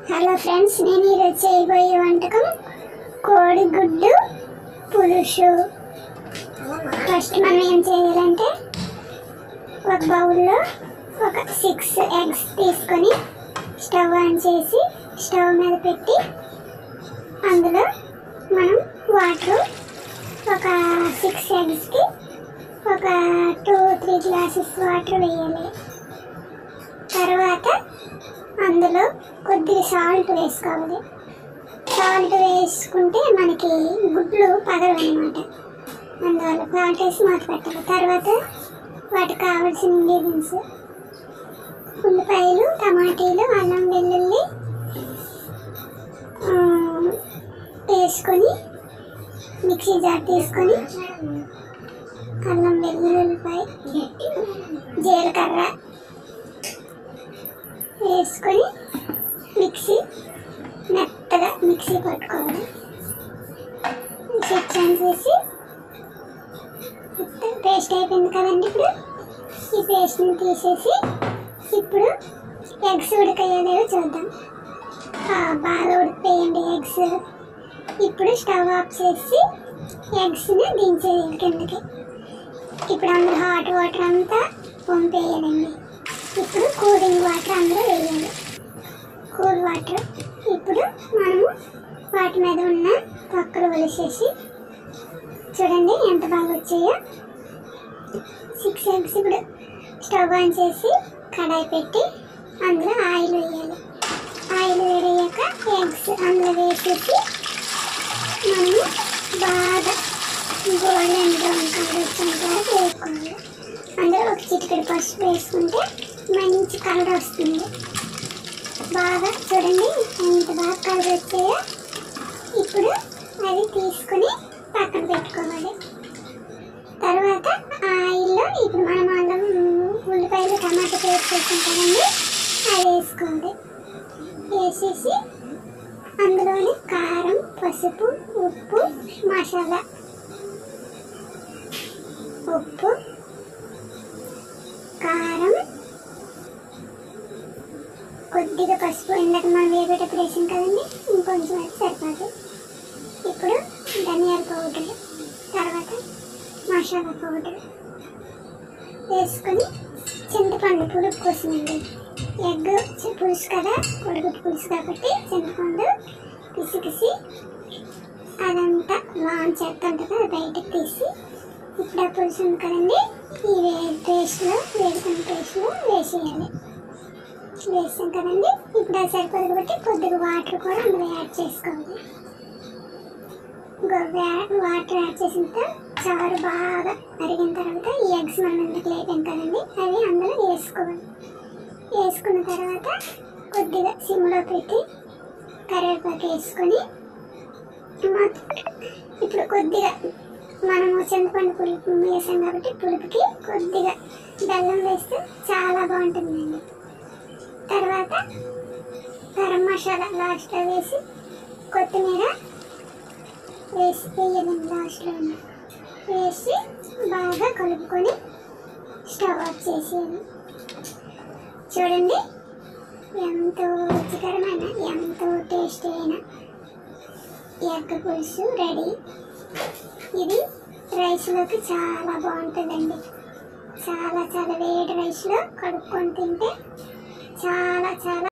hello friends నేను ఈరోజు చేయబోయే వంటకం కోడిగుడ్డు పులుసు ఫస్ట్ మనం ఏం చేయాలంటే ఒక బౌల్లో ఒక సిక్స్ ఎగ్స్ తీసుకొని స్టవ్ ఆన్ చేసి స్టవ్ మీద పెట్టి అందులో మనం వాటర్ ఒక సిక్స్ ఎగ్స్కి ఒక టూ త్రీ గ్లాసెస్ వాటర్ వేయాలి తర్వాత అందులో కొద్దిగా సాల్ట్ వేసుకోవాలి సాల్ట్ వేసుకుంటే మనకి గుడ్లు పగలనమాట అందువల్ల సాల్ట్ వేసి మూత పెట్టాలి తర్వాత వాటికి కావాల్సిన ఇంగ్రీడియంట్స్ ఉల్లిపాయలు టమాటీలు అల్లం వెల్లుల్లి ఆ, వేసుకొని మిక్సీ జార్ తీసుకొని అల్లం వెల్లుల్లిపాయ జీలకర్ర వేసుకొని మిక్సీ మెత్తగా మిక్సీ పట్టుకోవాలి స్విచ్ ఆన్ చేసి పేస్ట్ అయిపోయింది కదండి ఇప్పుడు ఈ పేస్ట్ని తీసేసి ఇప్పుడు ఎగ్స్ ఉడకయ్యేదేవో చూద్దాం ఆ, బాగా ఉడికిపోయండి ఎగ్స్ ఇప్పుడు స్టవ్ ఆఫ్ చేసి ఎగ్స్ని దించేయాలి కిందకి ఇప్పుడు అందులో హాట్ వాటర్ అంతా పంపేయాలండి ఇప్పుడు కూలింగ్ వాటర్ అందులో వేయాలి కూల్ వాటర్ ఇప్పుడు మనము వాటి మీద ఉన్న పక్కలు ఒలిసేసి చూడండి ఎంత బాగా వచ్చాయో సిక్స్ ఎగ్స్ ఇప్పుడు స్టవ్ ఆన్ చేసి కడాయి పెట్టి అందులో ఆయిల్ వేయాలి ఆయిల్ వేడయ్యాక ఎగ్స్ అందులో వేసేసి మనము బాగా గోల్డెన్ బ్రౌన్ కలర్ వచ్చేంత వరకు వేసుకోవాలి అందులో ఒక చిటికెడు పసుపు వేసుకుంటే మంచి కలర్ వస్తుంది బాగా చూడండి ఎంత బాగా కలర్ వచ్చాయో ఇప్పుడు అది తీసుకుని పక్కన పెట్టుకోవాలి తర్వాత ఆయిల్లో ఇప్పుడు మనం అల్లం ఉల్లిపాయలు టమాటా పేస్ట్ వేసుకుంటామండి అది వేసుకోవాలి వేసేసి అందులోని కారం పసుపు ఉప్పు మసాలా ఉప్పు కారం కొద్దిగా పసుపు ఇందాక మనం వేపేటప్పుడు వేసాం కదండి ఇంకొంచెం అయితే సరిపోదు ఇప్పుడు ధనియాల పౌడర్ తర్వాత మసాలా పౌడర్ వేసుకొని చింతపండు పులుపు కోసమండి ఎగ్ చి- పులుసు కదా కొడుగుడ్డు పులుసు కాబట్టి చింతపండు పిసికిసి అదంతా లాంచ్ చేస్తుంటుంది కదా బయటకు తీసి ఇప్పుడు ఆ పులుసు ఉంది కదండి ఈ వే పేస్ట్లో వేడుకున్న పేస్ట్లో వేసేయాలి వేసాం కదండి ఇప్పుడు అది సరిపోదు కాబట్టి కొద్దిగా వాటర్ కూడా అందులో యాడ్ చేసుకోవాలి గో- వా- వాటర్ యాడ్ చేసిన తర్వాత చారు బాగా మరిగిన తర్వాత ఈ ఎగ్స్ మనం ఎందుకు లేపాం కదండి అవి అందులో వేసుకోవాలి వేసుకున్న తర్వాత కొద్దిగా సిమ్లో పెట్టి కరివేపాకు వేసుకొని మొత్తం ఇప్పుడు కొద్దిగా మనము చింతపండు పులుపు వేసాం కాబట్టి పులుపుకి కొద్దిగా బెల్లం వేస్తే చాలా బాగుంటుందండి తర్వాత గరం మసాలా లాస్ట్లో వేసి కొత్తిమీర వేసి వేయాలండి లాస్ట్లో వేసి బాగా కలుపుకొని స్టవ్ ఆఫ్ చేసేయాలి చూడండి ఎంతో రుచికరమైన ఎంతో టేస్టీ అయిన ఎగ్ పులుసు రెడీ ఇది రైస్లోకి చాలా బాగుంటుందండి చాలా చాలా వేడి రైస్లో కలుపుకొని తింటే చాలా చాలా